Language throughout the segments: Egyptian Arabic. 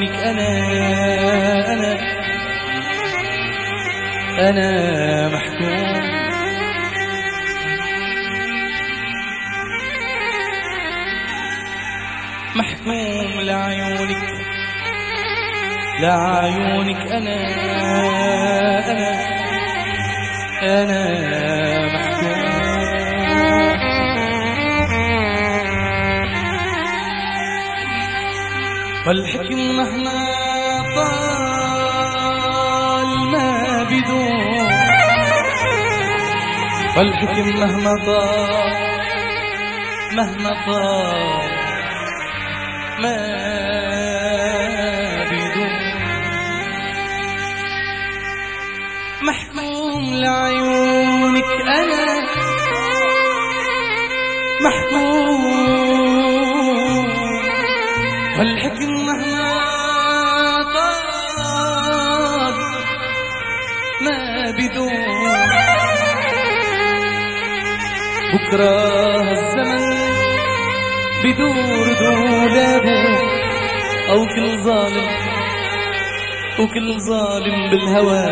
لعيونك أنا أنا أنا محكوم محكوم لعيونك لعيونك أنا أنا أنا محكوم والحكم مهما طال ما بدون والحكم مهما طال مهما طال ما بدون محكوم لعيونك أنا محكوم والحكم مهما طال ما بدون بكرة الزمن بدور دولابه أو كل ظالم وكل ظالم بالهوى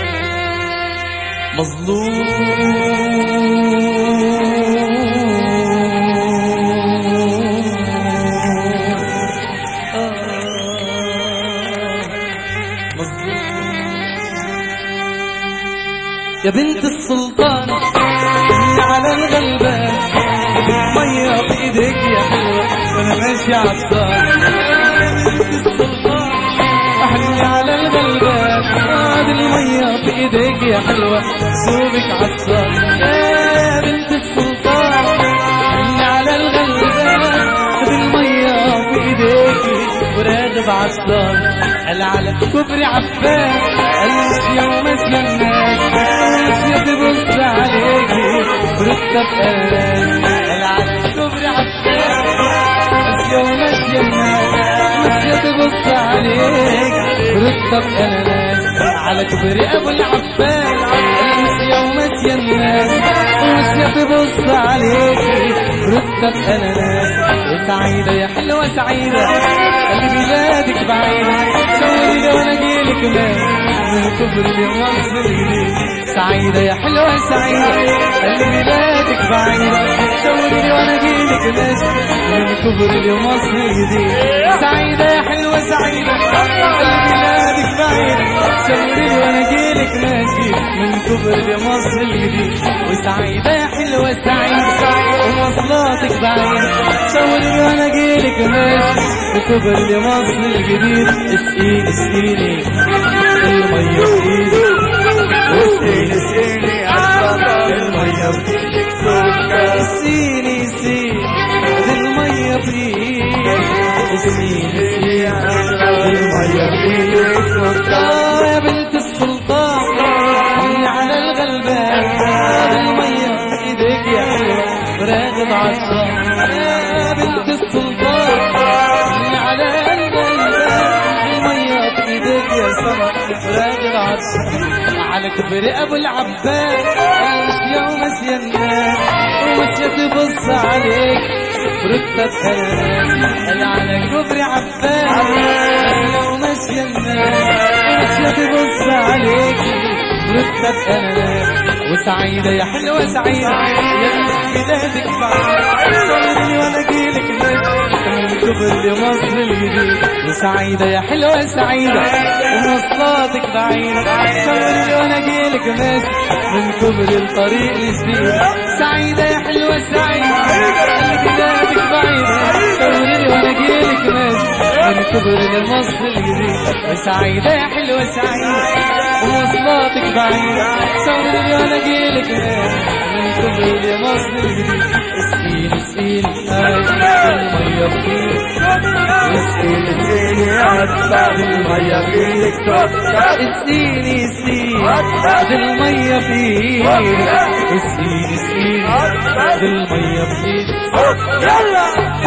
مظلوم يا بنت السلطان اللي على الغلبة مية في ايديك يا حلوة وانا ماشي عالصار يا بنت السلطان احلي على الغلبة هذه المية في ايديك يا حلوة سوبك عالصار يا بنت السلطان احلي على الغلبة هذه المية في ايديك وراغب عالصار قال على كبري عباس المسيا ومسيا الناس المسيا تبص عليكي ورتب قلبان قال على كبري عباس مسيا ومسيا الناس مسيا تبص عليكي ورتب قلبان على كبري ابو العباس المسيا ومسيا الناس ومسيا تبص عليكي ورتب قلبان وسعيدة يا حلوة سعيدة اللي بلادك بعيدة شاوري لي وانا جيلك مال من كبر لمصر الجديد سعيدة يا حلوة سعيدة اللي بلادك بعيدة شاوري لي وانا جيلك مال من كبر لمصر الجديد سعيدة يا حلوة سعيدة اللي بلادك بعيدة شاوري لي وانا جيلك ماشي من كبر لمصر الجديد وسعيدة يا حلوة سعيدة ومواصلاتك بعيدة شاوري لي وانا جيلك ماشي بكبر لمصر الجديد اسقيني اسقيني المية بإيدي اسقيني اسقيني عالبطل المية بإيدك سكر اسقيني اسقيني المية بإيدي اسقيني اسقيني المية بإيدك سكر آه يا بنت السلطان اللي على الغلبان المية في ايديك يا حلوة راغب عالصار يا بنت السلطان اللي على الغلبان المية في ايديك يا سما راغب عالصار على كبر ابو العباس ماشية وماشية الناس وماشية تبص عليك رتبة كلام قال على كبر عباس ماشية وماشية الناس ماشية تبص عليك رتبة أنا وسعيدة يا حلوة سعيدة يا بلادك بعيد صورني وانا جيلك من كبر لمصر الجديد وسعيدة يا حلوة سعيدة ومواصلاتك بعيدة صورني وانا جيلك ماشي من كبر الطريق الجديد سعيدة يا حلوة سعيدة اللي بلادك بعيدة صورني وانا جيلك ماشي من كبر لمصر الجديد وسعيدة يا حلوة سعيدة ومواصلاتك بعيدة صورني وانا جيلك من كبر لمصر الجديد اسقيني اسقيني آه، المية بإيدك اسقيني اسقيني عالبطل المية بإيدك سكر اسقيني اسقيني هذه المية بإيدك اسقيني اسقيني هذه المية بإيدك يلا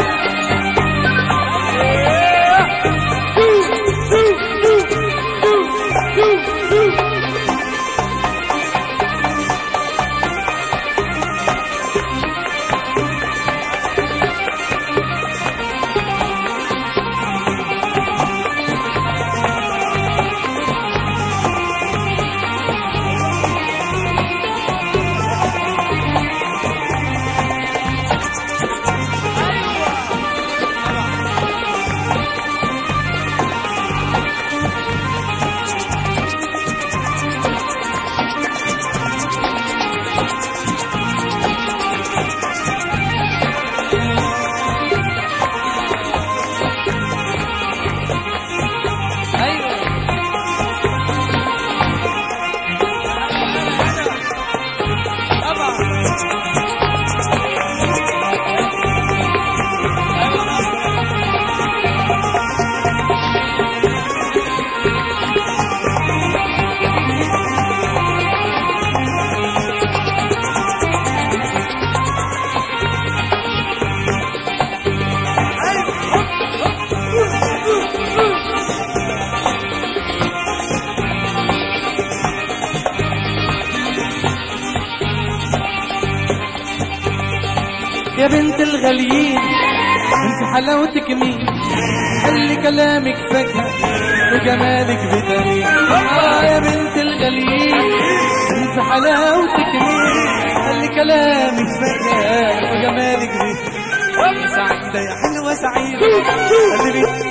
يا بنت الغاليين انت حلاوتك مين خلي كلامك فاكهة وجمالك فيتامين اه يا بنت الغاليين انت حلاوتك مين خلي كلامك فاكهة وجمالك فيتامين سعيدة يا حلوة سعيدة قلبي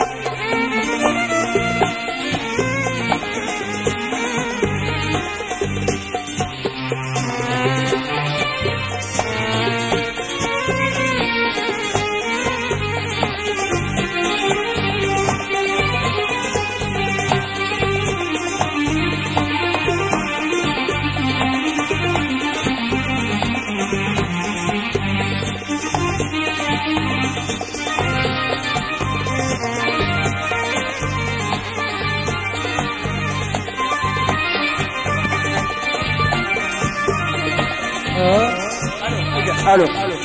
الو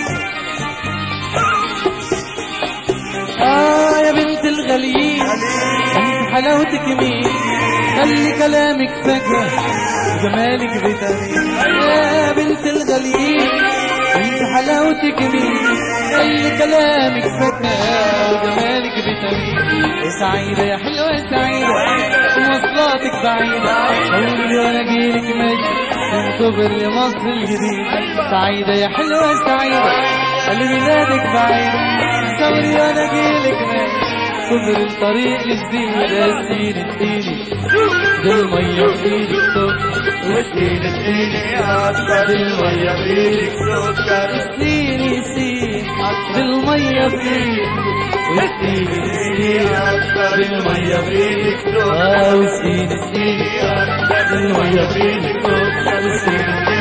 آه يا بنت الغاليين انت حلاوتك مين خلي كلامك فجأة وجمالك فيتامين يا بنت الغاليين انت حلاوتك مين خلي كلامك فجأة وجمالك فيتامين يا سعيدة يا حلوة يا سعيدة مواصلاتك بعيدة قولي وانا اجيلك ماشي من كبر لمصر الجديد سعيدة يا حلوة يا سعيدة قلبي ميلادك بعيد ثوري وانا اجيلك ماشي كبر الطريق الجديد اسقيني اسقيني بالمية بايدك سكر وسقيني سقيني عطر المية بإيدك سكر اسقيني اسقيني بالمية بايدك وسقيني سقيني عطر المية بإيدك سكر اه واسقيني اسقيني المية بإيدك سكر وسقيني